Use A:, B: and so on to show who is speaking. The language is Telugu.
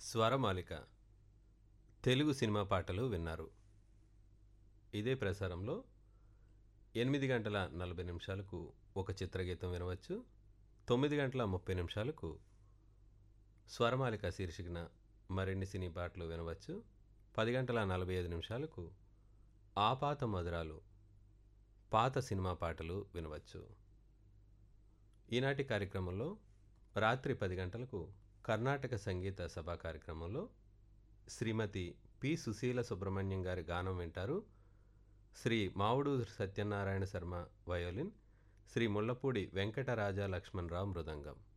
A: స్వరమాలిక తెలుగు సినిమా పాటలు విన్నారు ఇదే ప్రసారంలో ఎనిమిది గంటల నలభై నిమిషాలకు ఒక చిత్రగీతం వినవచ్చు తొమ్మిది గంటల ముప్పై నిమిషాలకు స్వరమాలిక శీర్షికన మరిన్ని సినీ పాటలు వినవచ్చు పది గంటల నలభై ఐదు నిమిషాలకు ఆపాత మధురాలు పాత సినిమా పాటలు వినవచ్చు ఈనాటి కార్యక్రమంలో రాత్రి పది గంటలకు కర్ణాటక సంగీత సభా కార్యక్రమంలో శ్రీమతి పి సుశీల సుబ్రహ్మణ్యం గారి గానం వింటారు శ్రీ మావుడు సత్యనారాయణ శర్మ వయోలిన్ శ్రీ ముళ్ళపూడి వెంకటరాజా లక్ష్మణరావు మృదంగం